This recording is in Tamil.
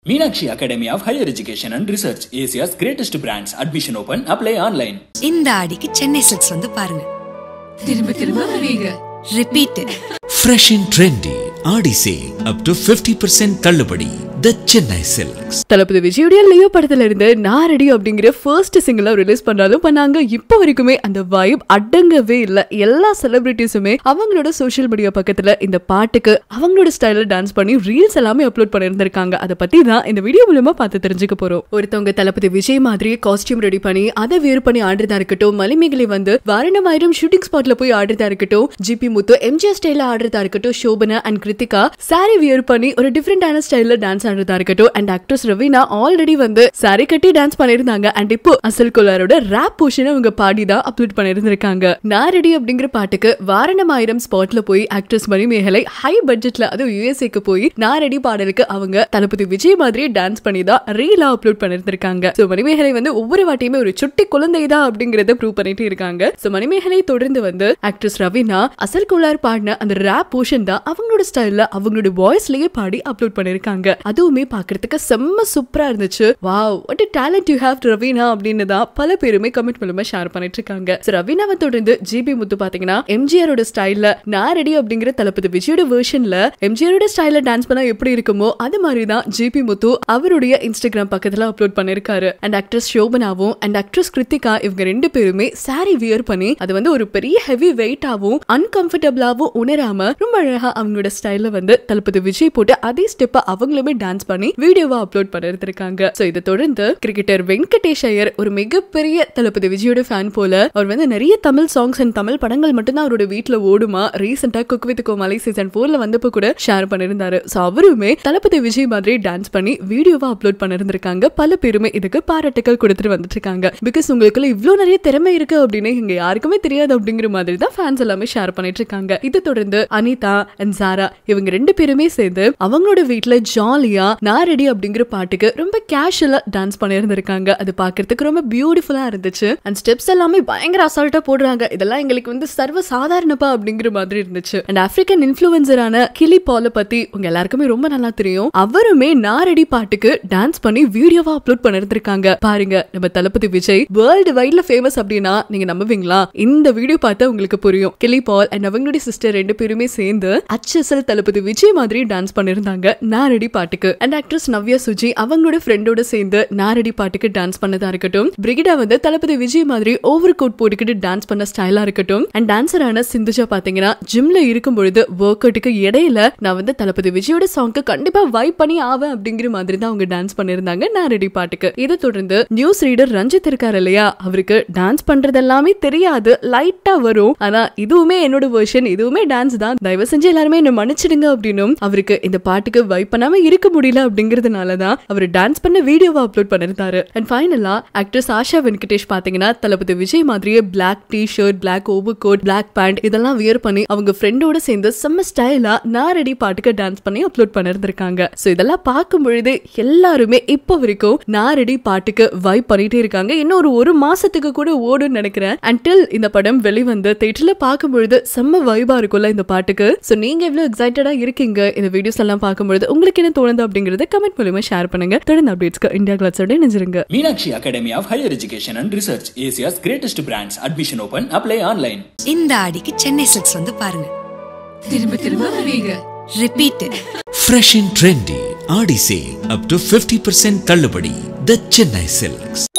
Meenakshi Academy of Higher Education and Research, Asia's greatest brands. Admission open. Apply online. இந்த ஆடிக்கு சென்னை சில்க்ஸ் வந்து பாருங்க திரும்ப திரும்ப வருவீங்க repeat Fresh and trendy. Aadi sale up to 50% தள்ளுபடி The Chennai Silks. தளபதி விஜயுடைய லியோ படத்துல இருந்து நான் ரெடி அப்படிங்கிற ஃபர்ஸ்ட் சிங்கிளா ரிலீஸ் பண்ணாலும் பண்ணாங்க இப்போ வரைக்குமே அந்த வைப் அடங்கவே இல்ல எல்லா செலிபிரிட்டிஸுமே அவங்களோட சோஷியல் மீடியா பக்கத்துல இந்த பாட்டுக்கு அவங்களோட ஸ்டைல டான்ஸ் பண்ணி ரீல்ஸ் எல்லாமே அப்லோட் பண்ணியிருந்திருக்காங்க அதை பத்தி தான் இந்த வீடியோ மூலமா பார்த்து தெரிஞ்சுக்க போறோம் ஒருத்தவங்க தளபதி விஜய் மாதிரி காஸ்டியூம் ரெடி பண்ணி அதை வேறு பண்ணி ஆடுறதா இருக்கட்டும் மலிமேகலை வந்து வாரணமாயிரம் ஷூட்டிங் ஸ்பாட்ல போய் ஆடுறதா இருக்கட்டும் ஜிபி முத்து எம்ஜிஆர் ஸ்டைல ஆடுறதா இருக்கட்டும் சோபனா அண்ட் கிருத்திகா சாரி வியர் பண்ணி ஒரு டிஃப்ரெண்டான ஸ்டைல்ல டான்ஸ் ஆடுறதா இருக்கட்டும் அண்ட் ஆக்ட்ரஸ் ரவீனா ஆல்ரெடி வந்து சாரி கட்டி டான்ஸ் பண்ணிருந்தாங்க அண்ட் இப்போ அசல் கோலாரோட ரேப் போர்ஷன் அவங்க பாடி தான் அப்லோட் பண்ணிருந்திருக்காங்க நான் ரெடி அப்படிங்கிற பாட்டுக்கு வாரணமாயிரம் ஸ்பாட்ல போய் ஆக்ட்ரஸ் மணிமேகலை ஹை பட்ஜெட்ல அதுவும் யூஎஸ்ஏக்கு போய் நான் ரெடி பாடலுக்கு அவங்க தளபதி விஜய் மாதிரி டான்ஸ் பண்ணி தான் ரீலா அப்லோட் பண்ணிருந்திருக்காங்க சோ மணிமேகலை வந்து ஒவ்வொரு வாட்டியுமே ஒரு சுட்டி குழந்தை தான் அப்படிங்கறத ப்ரூவ் பண்ணிட்டு இருக்காங்க சோ மணிமேகலை தொடர்ந்து வந்து ஆக்ட்ரஸ் ரவீனா அசல் கோலார் பாடின அந்த ரேப் போர்ஷன் தான் அவங்களோட ஸ்டைல்ல அவங்களோட வாய்ஸ்லயே பாடி அப்லோட் பண்ணிருக்காங்க அதுவுமே பாக்குறதுக்கு செம்ம சூப்பரா இருந்துச்சு wow what talent you have Raveena அப்படின்னு தான் பல பேருமே கமெண்ட் மூலமா ஷேர் பண்ணிட்டு இருக்காங்க So, ரவீனாவை தொடர்ந்து ஜிபி முத்து பாத்தீங்கன்னா எம்ஜிஆரோட ஸ்டைல்ல நான் ரெடி அப்படிங்கிற தளபதி விஜயோட வெர்ஷன்ல எம்ஜிஆரோட ஸ்டைல்ல டான்ஸ் பண்ணா எப்படி இருக்குமோ அது மாதிரி தான் ஜிபி முத்து அவருடைய இன்ஸ்டாகிராம் பக்கத்துல அப்லோட் பண்ணிருக்காரு அண்ட் ஆக்ட்ரஸ் சோபனாவும் அண்ட் ஆக்ட்ரஸ் கிருத்திகா இவங்க ரெண்டு பேருமே சாரி வியர் பண்ணி அது வந்து ஒரு பெரிய ஹெவி வெயிட்டாவும் அன்கம்ஃபர்டபுளாவும் உணராம ரொம்ப அழகா அவங்களோட ஸ்டைல்ல வந்து தளபதி விஜய் போட்டு அதே ஸ்டெப்பை அவங்களுமே டான்ஸ் பண்ணி வீடியோவா அப்லோட் பண்ணிருந்திருக்காங்க சோ இதை தொடர்ந்து கிரிக்கெட்டர் வெங்கடேஷ் ஐயர் ஒரு மிகப்பெரிய தளபதி விஜயோட ஃபேன் போல அவர் வந்து நிறைய தமிழ் சாங்ஸ் அண்ட் தமிழ் படங்கள் மட்டும்தான் அவரோட வீட்ல ஓடுமா ரீசெண்டா குக் வித் கோமாளி சீசன் போர்ல வந்தப்போ கூட ஷேர் பண்ணிருந்தாரு சோ அவருமே தளபதி விஜய் மாதிரி டான்ஸ் பண்ணி வீடியோவா அப்லோட் பண்ணிருந்திருக்காங்க பல பேருமே இதுக்கு பாராட்டுகள் கொடுத்துட்டு வந்துட்டு இருக்காங்க பிகாஸ் உங்களுக்குள்ள இவ்ளோ நிறைய திறமை இருக்கு அப்படின்னு இங்க யாருக்குமே தெரியாது அப்படிங்கிற மாதிரி தான் ஃபேன்ஸ் எல்லாமே ஷேர் பண்ணிட்டு இருக்காங்க இதை தொடர்ந்து அனிதா அண்ட் சாரா இவங்க ரெண்டு பேருமே சேர்ந்து அவங்களோட வீட்ல ஜாலியா நான் ரெடி அப்படிங்கிற பாட்டுக்கு ரொம்ப கேஷுவலா டான்ஸ் பண்ணியிருந்திருக்காங்க அது பாக்குறதுக்கு ரொம்ப பியூட்டிஃபுல்லா இருந்துச்சு அண்ட் ஸ்டெப்ஸ் எல்லாமே பயங்கர அசால்ட்டா போடுறாங்க இதெல்லாம் எங்களுக்கு வந்து சர்வ சாதாரணப்பா அப்படிங்கிற மாதிரி இருந்துச்சு அண்ட் ஆப்பிரிக்கன் இன்ஃபுளுசரான கிளி பால பத்தி உங்க எல்லாருக்குமே ரொம்ப நல்லா தெரியும் அவருமே நாரடி பாட்டுக்கு டான்ஸ் பண்ணி வீடியோவா அப்லோட் பண்ணிருந்திருக்காங்க பாருங்க நம்ம தளபதி விஜய் வேர்ல்டு வைட்ல ஃபேமஸ் அப்படின்னா நீங்க நம்புவீங்களா இந்த வீடியோ பார்த்தா உங்களுக்கு புரியும் கிளி பால் அண்ட் அவங்களுடைய சிஸ்டர் ரெண்டு பேருமே சேர்ந்து அச்சசல் தளபதி விஜய் மாதிரி டான்ஸ் பண்ணிருந்தாங்க நாரடி பாட்டுக்கு அண்ட் ஆக்ட்ரஸ் நவ்யா சுஜி அவங்களோட ஃப்ரெண்டோட சேர்ந்து நாரடி பாட்டுக்கு டான்ஸ் பண்ணதா இருக்கட்டும் பிரிகிடா வந்து தளபதி விஜய் மாதிரி ஓவர் கோட் போட்டுக்கிட்டு டான்ஸ் பண்ண ஸ்டைலா இருக்கட்டும் அண்ட் டான்சரான சிந்துஜா பாத்தீங்கன்னா ஜிம்ல இருக்கும் பொழுது ஒர்க் அவுட்டுக்கு இடையில நான் வந்து தளபதி விஜயோட சாங்க்கு கண்டிப்பா வைப் பண்ணி ஆவேன் அப்படிங்கிற மாதிரி தான் அவங்க டான்ஸ் பண்ணிருந்தாங்க நாரடி பாட்டுக்கு இதை தொடர்ந்து நியூஸ் ரீடர் ரஞ்சித் இருக்காரு இல்லையா அவருக்கு டான்ஸ் பண்றது எல்லாமே தெரியாது லைட்டா வரும் ஆனா இதுவுமே என்னோட வெர்ஷன் இதுவுமே டான்ஸ் தான் தயவு செஞ்சு எல்லாருமே என்ன மன்னிச்சிடுங்க அப்படின்னும் அவருக்கு இந்த பாட்டுக்கு வைப் பண்ணாம இருக்க முடியல அப்படிங்கறதுனால தான் அவர் டான்ஸ் பண்ண வீடியோவை அப்லோட் பண்ணிருந்தாரு அண்ட் ஃபைனலா ஆக்ட்ரஸ் ஆஷா வெங்கடேஷ் பாத்தீங்கன்னா தளபதி விஜய் மாதிரியே black T shirt black overcoat black pant இதெல்லாம் வியர் பண்ணி அவங்க ஃப்ரெண்டோட சேர்ந்து செம்ம ஸ்டைலா நான் ரெடி பாட்டுக்கு டான்ஸ் பண்ணி அப்லோட் பண்ணிருந்திருக்காங்க சோ இதெல்லாம் பார்க்கும் பொழுது எல்லாருமே இப்போ வரைக்கும் நான் ரெடி பாட்டுக்கு வைப் பண்ணிட்டே இருக்காங்க இன்னும் ஒரு ஒரு மாசத்துக்கு கூட ஓடும்னு நினைக்கிறேன் அன்டில் இந்த படம் வெளிவந்து தேட்டர்ல பார்க்கும் பொழுது செம்ம வைபா இருக்கும்ல இந்த பாட்டுக்கு சோ நீங்க எவ்வளவு எக்ஸைட்டடா இருக்கீங்க இந்த வீடியோஸ் எல்லாம் பார்க்கும் பொழுது உங்களுக்கு என்ன தோணுது அப்படிங்கறத கமெண்ட் மூலமா ஷேர் பண்ணுங்க தொடர்ந்து அப்டேட்ஸ்க்கு இந்தியா கிளாஸோட நினைச்சிருங்க Meenakshi Academy of Higher Education and Research, Asia's greatest brands. Admission open. Apply online. இந்த ஆடிக்கு சென்னை சில்க்ஸ் வந்து பாருங்க திரும்ப திரும்ப வருவீங்க repeat Fresh and trendy. Aadi sale up to 50% தள்ளுபடி The Chennai Silks.